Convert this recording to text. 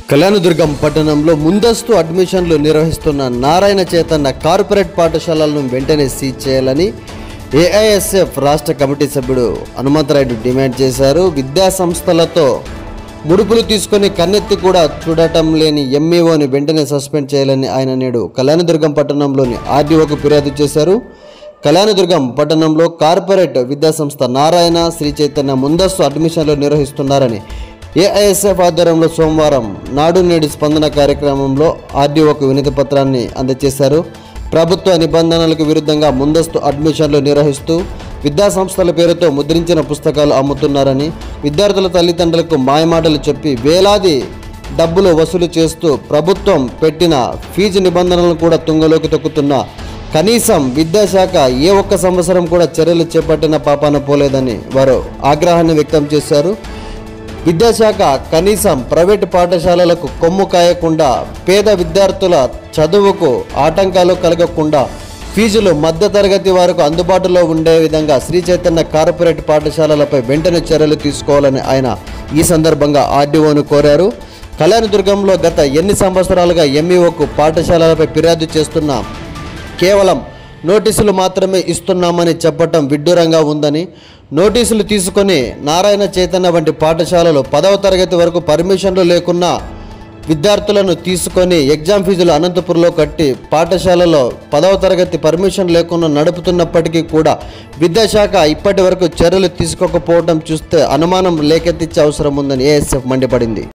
కళ్యాణదుర్గం పట్టణంలో ముందస్తు అడ్మిషన్లు నిర్వహిస్తున్న నారాయణ చైతన్య కార్పొరేట్ పాఠశాలలను వెంటనే సీజ్ చేయాలని ఏఐఎస్ఎఫ్ రాష్ట్ర కమిటీ సభ్యుడు హనుమంతరాయుడు డిమాండ్ చేశారు విద్యా సంస్థలతో ముడుపులు తీసుకొని కన్నెత్తి కూడా చూడటం లేని ఎంఈఓని వెంటనే సస్పెండ్ చేయాలని ఆయన నేడు కళ్యాణదుర్గం పట్టణంలోని ఆర్డీఓకు ఫిర్యాదు చేశారు కళ్యాణదుర్గం పట్టణంలో కార్పొరేట్ విద్యాసంస్థ నారాయణ శ్రీ చైతన్య ముందస్తు అడ్మిషన్లు నిర్వహిస్తున్నారని ఏఐఎస్ఎఫ్ ఆధ్వర్యంలో సోమవారం నాడు నేడు స్పందన కార్యక్రమంలో ఆర్డీఓకు వినతి పత్రాన్ని అందజేశారు ప్రభుత్వ నిబంధనలకు విరుద్ధంగా ముందస్తు అడ్మిషన్లు నిర్వహిస్తూ విద్యా సంస్థల పేరుతో ముద్రించిన పుస్తకాలు అమ్ముతున్నారని విద్యార్థుల తల్లిదండ్రులకు మాయమాటలు చెప్పి వేలాది డబ్బులు వసూలు చేస్తూ ప్రభుత్వం పెట్టిన ఫీజు నిబంధనలను కూడా తుంగలోకి తొక్కుతున్న కనీసం విద్యాశాఖ ఏ ఒక్క సంవత్సరం కూడా చర్యలు చేపట్టిన పాపాన పోలేదని వారు ఆగ్రహాన్ని వ్యక్తం చేశారు విద్యాశాఖ కనీసం ప్రైవేటు పాఠశాలలకు కొమ్ము కాయకుండా పేద విద్యార్థుల చదువుకు ఆటంకాలు కలగకుండా ఫీజులు మధ్యతరగతి వారికి అందుబాటులో ఉండే విధంగా శ్రీ చైతన్య కార్పొరేట్ పాఠశాలలపై వెంటనే చర్యలు తీసుకోవాలని ఆయన ఈ సందర్భంగా ఆర్డీఓను కోరారు కళ్యాణదుర్గంలో గత ఎన్ని సంవత్సరాలుగా ఎంఈఓకు పాఠశాలలపై ఫిర్యాదు చేస్తున్న కేవలం నోటీసులు మాత్రమే ఇస్తున్నామని చెప్పటం విడ్డూరంగా ఉందని నోటీసులు తీసుకొని నారాయణ చైతన్య వంటి పాఠశాలలు పదవ తరగతి వరకు పర్మిషన్లు లేకున్నా విద్యార్థులను తీసుకొని ఎగ్జామ్ ఫీజులు అనంతపురంలో కట్టి పాఠశాలలో పదవ తరగతి పర్మిషన్ లేకుండా నడుపుతున్నప్పటికీ కూడా విద్యాశాఖ ఇప్పటి వరకు చర్యలు తీసుకోకపోవడం చూస్తే అనుమానం లేకెత్తించే అవసరం ఉందని ఏఎస్ఎఫ్ మండిపడింది